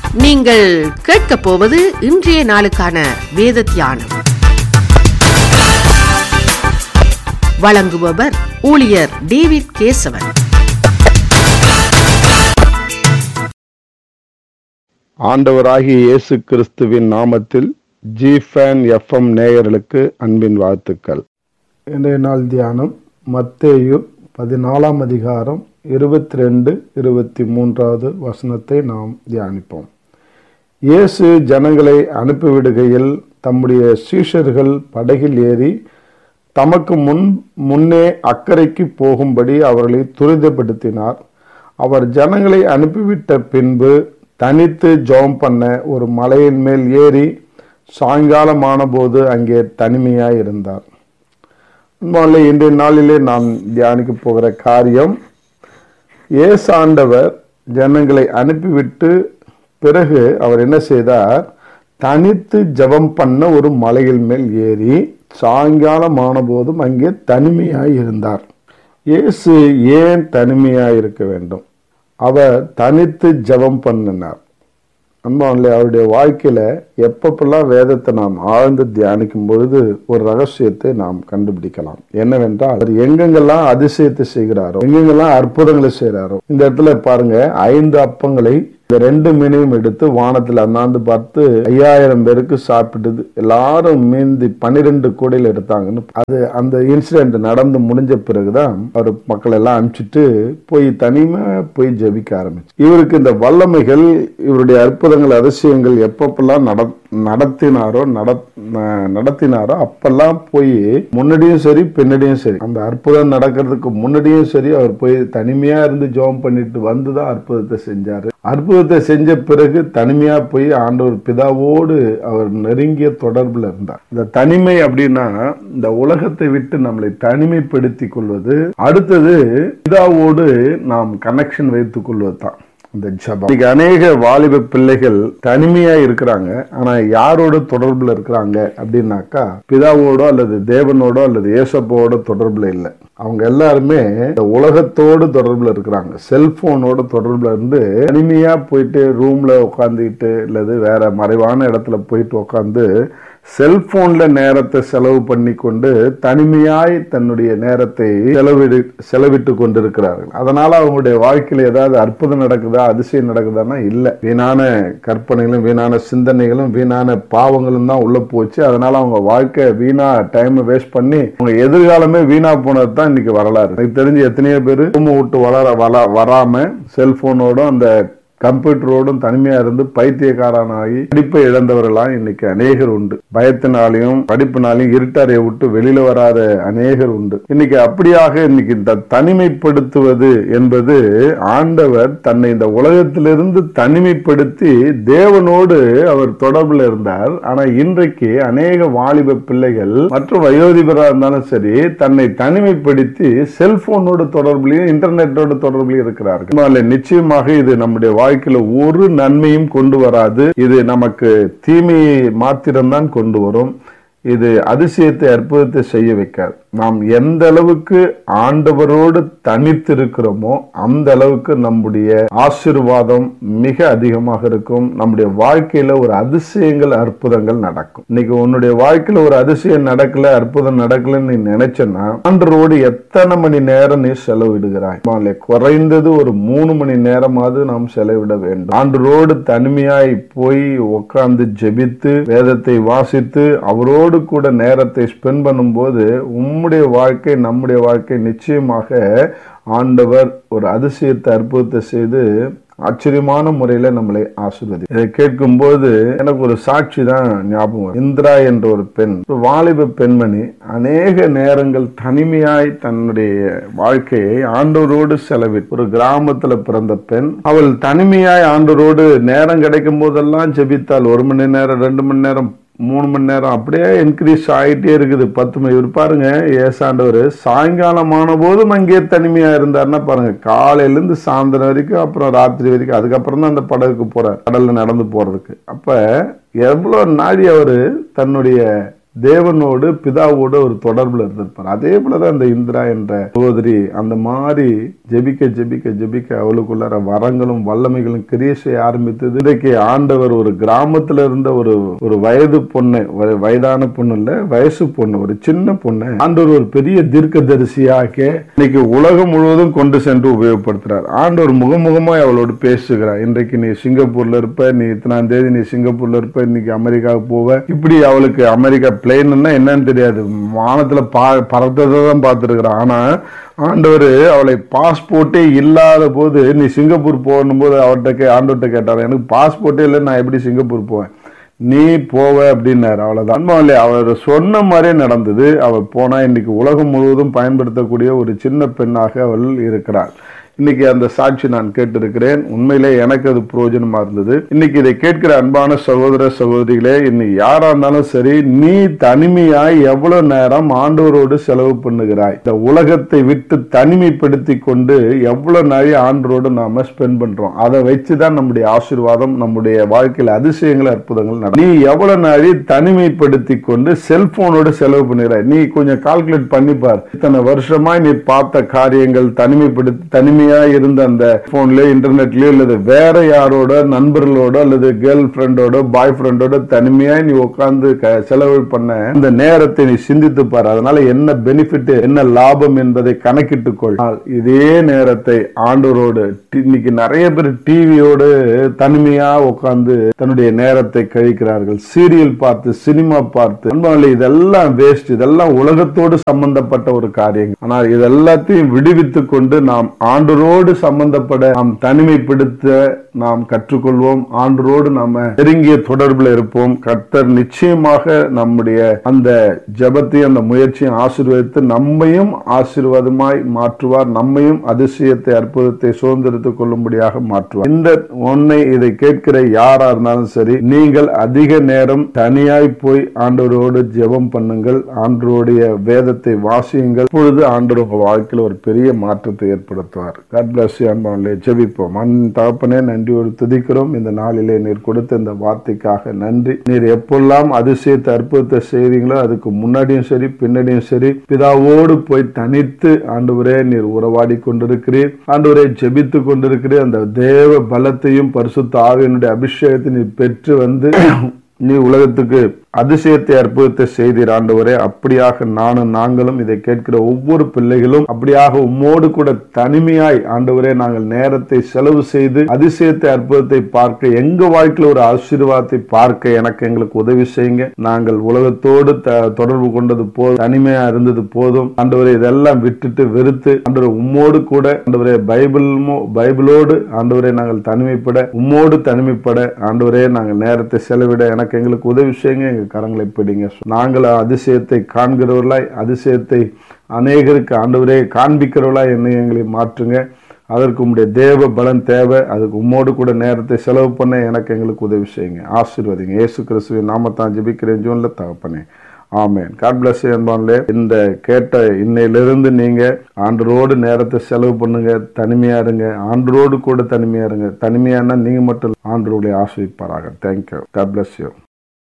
நீங்கள் கேட்கப் போவது இன்றைய நாளுக்கான வேத தியானம் வழங்குபவர் ஊழியர் டேவிட் கேசவன் ஆண்டவராகிய இயேசு கிறிஸ்துவின் நாமத்தில் ஜிஃபேன் எஃப்எம் நேயர்களுக்கு அன்பின் வாழ்த்துக்கள் இன்றைய நாள் தியானம் மத்தேயு பதினாலாம் அதிகாரம் இருபத்தி ரெண்டு இருபத்தி மூன்றாவது வசனத்தை நாம் தியானிப்போம் இயேசு ஜனங்களை அனுப்பிவிடுகையில் தம்முடைய சீஷர்கள் படகில் ஏறி தமக்கு முன் முன்னே அக்கறைக்கு போகும்படி அவர்களை துரிதப்படுத்தினார் அவர் ஜனங்களை அனுப்பிவிட்ட பின்பு தனித்து ஜெபம் பண்ண ஒரு மலையின் மேல் ஏறி சாயங்காலமான போது அங்கே தனிமையாய் இருந்தார் அன்பாலே இன்றைய நாளிலே நாம் தியானிக்க போகிற காரியம் ஏசாண்டவர் ஜனங்களை அனுப்பிவிட்டு பிறகு அவர் என்ன செய்தார் தனித்து ஜெபம் பண்ண ஒரு மலையில் மேல் ஏறி சாயங்காலமான போதும் அங்கே தனிமையாய் இருந்தார் இயேசு ஏன் தனிமையாய் இருக்க வேண்டும் அவர் தனித்து ஜெபம் பண்ணினார் அன்பான்லே அவருடைய வாழ்க்கையில எப்பப்பெல்லாம் வேதத்தை நாம் ஆழ்ந்து தியானிக்கும் பொழுது ஒரு ரகசியத்தை நாம் கண்டுபிடிக்கலாம் என்னவென்றால் அவர் எங்கெங்கெல்லாம் அதிசயத்தை செய்கிறாரோ எங்கெங்கெல்லாம் அற்புதங்களை செய்கிறாரோ இந்த இடத்துல பாருங்க ஐந்து அப்பங்களை இந்த ரெண்டு மீனையும் எடுத்து வானத்தில் அண்ணாந்து பார்த்து ஐயாயிரம் பேருக்கு சாப்பிட்டது எல்லாரும் மீந்தி பன்னிரெண்டு கூடையில் எடுத்தாங்கன்னு அது அந்த இன்சிடென்ட் நடந்து முடிஞ்ச பிறகுதான் அவர் மக்கள் எல்லாம் அனுப்பிச்சிட்டு போய் தனிமை போய் ஜெபிக்க ஆரம்பிச்சு இவருக்கு இந்த வல்லமைகள் இவருடைய அற்புதங்கள் அதிசயங்கள் எப்பப்பெல்லாம் நட நடத்தினாரோ நட நடத்தினாரோ அப்பெல்லாம் போய் முன்னாடியும் சரி பின்னாடியும் சரி அந்த அற்புதம் நடக்கிறதுக்கு முன்னாடியும் சரி அவர் போய் தனிமையா இருந்து ஜெபம் பண்ணிட்டு வந்துதான் அற்புதத்தை செஞ்சாரு அற்புதத்தை செஞ்ச பிறகு தனிமையா போய் ஆண்டவர் பிதாவோடு அவர் நெருங்கிய தொடர்புல இருந்தார் இந்த தனிமை அப்படின்னா இந்த உலகத்தை விட்டு நம்மளை தனிமைப்படுத்தி கொள்வது அடுத்தது பிதாவோடு நாம் கனெக்ஷன் வைத்துக் கொள்வது தான் இந்த ஜபம் இன்னைக்கு அநேக வாலிப பிள்ளைகள் தனிமையா இருக்கிறாங்க ஆனா யாரோட தொடர்புல இருக்கிறாங்க அப்படின்னாக்கா பிதாவோடோ அல்லது தேவனோடோ அல்லது ஏசப்போட தொடர்புல இல்லை அவங்க எல்லாருமே இந்த உலகத்தோடு தொடர்புல இருக்கிறாங்க செல்போனோட தொடர்புல இருந்து தனிமையா போயிட்டு ரூம்ல உட்காந்துக்கிட்டு அல்லது வேற மறைவான இடத்துல போயிட்டு உட்காந்து செல்போன்ல நேரத்தை செலவு பண்ணி கொண்டு தனிமையாய் தன்னுடைய நேரத்தை செலவிடு செலவிட்டு கொண்டிருக்கிறார்கள் அதனால அவங்களுடைய வாழ்க்கையில ஏதாவது அற்புதம் நடக்குதா அதிசயம் நடக்குதான்னா இல்ல வீணான கற்பனைகளும் வீணான சிந்தனைகளும் வீணான பாவங்களும் தான் உள்ள போச்சு அதனால அவங்க வாழ்க்கை வீணா டைம் வேஸ்ட் பண்ணி அவங்க எதிர்காலமே வீணா போனது தான் இன்னைக்கு வரலாறு எனக்கு தெரிஞ்சு எத்தனையோ பேர் ரூம் விட்டு வளர வள வராம செல்போனோட அந்த கம்ப்யூட்டரோடும் தனிமையா இருந்து பைத்தியக்காரனாகி படிப்பை இழந்தவர்களாம் இன்னைக்கு அநேகர் உண்டு பயத்தினாலையும் படிப்பினாலையும் இருட்டறையை விட்டு வெளியில வராத அநேகர் உண்டு இன்னைக்கு அப்படியாக இன்னைக்கு இந்த தனிமைப்படுத்துவது என்பது ஆண்டவர் தன்னை இந்த உலகத்திலிருந்து தனிமைப்படுத்தி தேவனோடு அவர் தொடர்புல இருந்தார் ஆனா இன்றைக்கு அநேக வாலிப பிள்ளைகள் மற்றும் வயோதிபரா இருந்தாலும் சரி தன்னை தனிமைப்படுத்தி செல்போனோட தொடர்புலையும் இன்டர்நெட்டோட தொடர்புலையும் இருக்கிறார்கள் நிச்சயமாக இது நம்முடைய வாழ்க்கையில ஒரு நன்மையும் கொண்டு வராது இது நமக்கு தீமையை மாத்திரம்தான் கொண்டு வரும் இது அதிசயத்தை அற்புதத்தை செய்ய வைக்காது நாம் எந்த அளவுக்கு ஆண்டவரோடு தனித்து இருக்கிறோமோ அந்த அளவுக்கு நம்முடைய ஆசிர்வாதம் மிக அதிகமாக இருக்கும் நம்முடைய வாழ்க்கையில ஒரு அதிசயங்கள் அற்புதங்கள் நடக்கும் இன்னைக்கு உன்னுடைய வாழ்க்கையில ஒரு அதிசயம் நடக்கல அற்புதம் நடக்கலன்னு நீ நினைச்சனா ஆண்டரோடு எத்தனை மணி நேரம் நீ செலவிடுகிறாய் குறைந்தது ஒரு மூணு மணி நேரமாவது நாம் செலவிட வேண்டும் ஆண்டரோடு தனிமையாய் போய் உட்கார்ந்து ஜெபித்து வேதத்தை வாசித்து அவரோடு கூட நேரத்தை ஸ்பெண்ட் பண்ணும்போது உம்முடைய வாழ்க்கை நம்முடைய வாழ்க்கை நிச்சயமாக ஆண்டவர் ஒரு அதிசயத்தை அற்புதத்தை செய்து ஆச்சரியமான முறையில நம்மளை ஆசிர்வதி இதை கேட்கும்போது எனக்கு ஒரு சாட்சி தான் ஞாபகம் இந்திரா என்ற ஒரு பெண் ஒரு வாலிப பெண்மணி அநேக நேரங்கள் தனிமையாய் தன்னுடைய வாழ்க்கையை ஆண்டவரோடு செலவிட்டு ஒரு கிராமத்துல பிறந்த பெண் அவள் தனிமையாய் ஆண்டவரோடு நேரம் கிடைக்கும் போதெல்லாம் ஜெபித்தாள் ஒரு மணி நேரம் ரெண்டு மணி நேரம் மூணு மணி நேரம் அப்படியே இன்க்ரீஸ் ஆகிட்டே இருக்குது பத்து மணி இவர் பாருங்க ஏசாண்டவர் சாயங்காலமான போதும் அங்கேயே தனிமையா இருந்தாருன்னா பாருங்க காலையிலேருந்து சாயந்தரம் வரைக்கும் அப்புறம் ராத்திரி வரைக்கும் அதுக்கப்புறம் தான் அந்த படகுக்கு போறார் கடல்ல நடந்து போறதுக்கு அப்ப எவ்வளவு நாடி அவரு தன்னுடைய தேவனோடு பிதாவோடு ஒரு தொடர்புல இருந்திருப்பார் அதே போலதான் இந்த இந்திரா என்ற சகோதரி அந்த மாதிரி ஜெபிக்க ஜெபிக்க ஜெபிக்க அவளுக்குள்ளார வரங்களும் வல்லமைகளும் கிரியை செய்ய ஆரம்பித்தது இன்றைக்கு ஆண்டவர் ஒரு கிராமத்துல இருந்த ஒரு ஒரு வயது பொண்ணு வ- வயதான பொண்ணு இல்ல வயசு பொண்ணு ஒரு சின்ன பொண்ணு ஆண்டவர் ஒரு பெரிய தீர்க்கதரிசியாக்க இன்னைக்கு உலகம் முழுவதும் கொண்டு சென்று உபயோகப்படுத்துறார் ஆண்டவர் முகமுகமாய் அவளோடு பேசுகிறார் இன்றைக்கு நீ சிங்கப்பூர்ல இருப்ப நீ இத்தனாம் தேதி நீ சிங்கப்பூர்ல இருப்ப இன்னைக்கு அமெரிக்காவுக்கு போவ இப்படி அவளுக்கு அமெரிக்கா பிளேன்னா என்னன்னு தெரியாது வானத்துல பா பறந்ததை தான் பார்த்துருக்குறான் ஆனா ஆண்டவர் அவளை பாஸ்போர்ட்டே இல்லாத போது நீ சிங்கப்பூர் போகணும் போது அவர்கிட்ட கே ஆண்டவர்கிட்ட கேட்டார் எனக்கு பாஸ்போர்ட்டே இல்லை நான் எப்படி சிங்கப்பூர் போவேன் நீ போவ அப்படின்னாரு அவ்வளவுதான் அன்பாவிலே அவர் சொன்ன மாதிரியே நடந்தது அவள் போனா இன்னைக்கு உலகம் முழுவதும் பயன்படுத்தக்கூடிய ஒரு சின்ன பெண்ணாக அவள் இருக்கிறாள் இன்னைக்கு அந்த சாட்சி நான் கேட்டிருக்கிறேன் உண்மையிலே எனக்கு அது பிரயோஜனமா இருந்தது இன்னைக்கு இதை கேட்கிற அன்பான சகோதர சகோதரிகளே இன்னைக்கு யாரா இருந்தாலும் சரி நீ தனிமையாய் எவ்வளவு நேரம் ஆண்டவரோடு செலவு பண்ணுகிறாய் இந்த உலகத்தை விட்டு தனிமைப்படுத்தி கொண்டு எவ்வளவு நிறைய ஆண்டவரோடு நாம ஸ்பெண்ட் பண்றோம் அதை வச்சுதான் நம்முடைய ஆசீர்வாதம் நம்முடைய வாழ்க்கையில் அதிசயங்கள் அற்புதங்கள் நடக்கும். நீ எவ்வளவு நாளி தனிமைப்படுத்தி கொண்டு செல்போனோடு செலவு பண்ணுகிறாய் நீ கொஞ்சம் கால்குலேட் பண்ணி பார் இத்தனை வருஷமாய் நீ பார்த்த காரியங்கள் தனிமைப்படுத்தி தனிமையா இருந்த அந்த போன்ல இன்டர்நெட்லயோ அல்லது வேற யாரோட நண்பர்களோட அல்லது கேர்ள் ஃப்ரெண்டோட பாய் ஃப்ரெண்டோட தனிமையா நீ உட்கார்ந்து க- செலவு பண்ண இந்த நேரத்தை நீ சிந்தித்து பார் அதனால என்ன பெனிஃபிட் என்ன லாபம் என்பதை கணக்கிட்டுக் கொள் ஆனால் இதே நேரத்தை ஆண்டவரோடு டி- இன்னைக்கு நிறைய பேர் டிவியோடு தனிமையா உட்கார்ந்து தன்னுடைய நேரத்தை கழிக்கிறார்கள் சீரியல் பார்த்து சினிமா பார்த்து அன்பாலே இதெல்லாம் வேஸ்ட் இதெல்லாம் உலகத்தோடு சம்பந்தப்பட்ட ஒரு காரியங்கள் ஆனால் இது எல்லாத்தையும் விடுவித்துக் கொண்டு நாம் ஆண்டரோடு சம்பந்தப்பட நாம் தனிமைப்படுத்த நாம் கற்றுக்கொள்வோம் ஆண்டரோடு நாம நெருங்கிய தொடர்புல இருப்போம் கர்த்தர் நிச்சயமாக நம்முடைய அந்த ஜெபத்தையும் அந்த முயற்சியும் ஆசீர்வதித்து நம்மையும் ஆசீர்வாதமாய் மாற்றுவார் நம்மையும் அதிசயத்தை அற்புதத்தை சுதந்திரத்துக் கொள்ளும்படியாக மாற்றுவார் இந்த ஒன்னை இதை கேட்கிற யாரா இருந்தாலும் சரி நீங்கள் அதிக நேரம் தனியாய் போய் ஆண்டவரோடு ஜெபம் பண்ணுங்கள் ஆண்டவருடைய வேதத்தை வாசியுங்கள் இப்பொழுது ஆண்டவர் உங்க வாழ்க்கையில் ஒரு பெரிய மாற்றத்தை ஏற்படுத்துவார் காட் பிளஸ் அன்பாவிலே ஜெபிப்போம் அன் தகப்பனே நன்றியோடு துதிக்கிறோம் இந்த நாளிலே நீர் கொடுத்த இந்த வார்த்தைக்காக நன்றி நீர் எப்பெல்லாம் அதிசயத்தை அற்புதத்தை செய்றீங்களோ அதுக்கு முன்னாடியும் சரி பின்னாடியும் சரி பிதாவோடு போய் தனித்து ஆண்டவரே நீர் உறவாடி கொண்டிருக்கிறீர் ஆண்டவரே ஜெபித்து கொண்டிருக்கிறீர் அந்த தேவ பலத்தையும் பரிசுத்த ஆவியனுடைய அபிஷேகத்தை நீர் பெற்று வந்து நீ உலகத்துக்கு அதிசயத்தை அற்புதத்தை செய்தீர் ஆண்டவரே அப்படியாக நானும் நாங்களும் இதை கேட்கிற ஒவ்வொரு பிள்ளைகளும் அப்படியாக உம்மோடு கூட தனிமையாய் ஆண்டவரே நாங்கள் நேரத்தை செலவு செய்து அதிசயத்தை அற்புதத்தை பார்க்க எங்க வாழ்க்கையில் ஒரு ஆசீர்வாதத்தை பார்க்க எனக்கு எங்களுக்கு உதவி செய்யுங்க நாங்கள் உலகத்தோடு த- தொடர்பு கொண்டது போதும் தனிமையா இருந்தது போதும் ஆண்டவரே இதெல்லாம் விட்டுட்டு வெறுத்து ஆண்டவரே உம்மோடு கூட ஆண்டவரே பைபிளுமோ பைபிளோடு ஆண்டவரே நாங்கள் தனிமைப்பட உம்மோடு தனிமைப்பட ஆண்டவரே நாங்கள் நேரத்தை செலவிட எனக்கு எங்களுக்கு உதவி செய்யுங்க எங்க கரங்களை பிடிங்க நாங்கள் அதிசயத்தை காண்கிறவர்களாய் அதிசயத்தை அநேகருக்கு ஆண்டவரே காண்பிக்கிறவர்களாய் என்னை எங்களை மாற்றுங்க அதற்கு உம்முடைய தேவ பலன் தேவை அதுக்கு உம்மோடு கூட நேரத்தை செலவு பண்ண எனக்கு எங்களுக்கு உதவி செய்யுங்க ஆசீர்வதிங்க இயேசு கிறிஸ்துவின் நாமத்தான் ஜெபிக்கிறேன் ஜூன்ல தகப்பனே ஆமென் காட் பிளஸ் என்பான்லே இந்த கேட்ட இன்னையிலிருந்து நீங்க ஆண்டரோடு நேரத்தை செலவு பண்ணுங்க தனிமையா இருங்க ஆண்டரோடு கூட தனிமையா இருங்க தனிமையானா நீங்க மட்டும் ஆண்டரோடைய ஆசிரிப்பாராக தேங்க்யூ காட் பிளஸ் யூ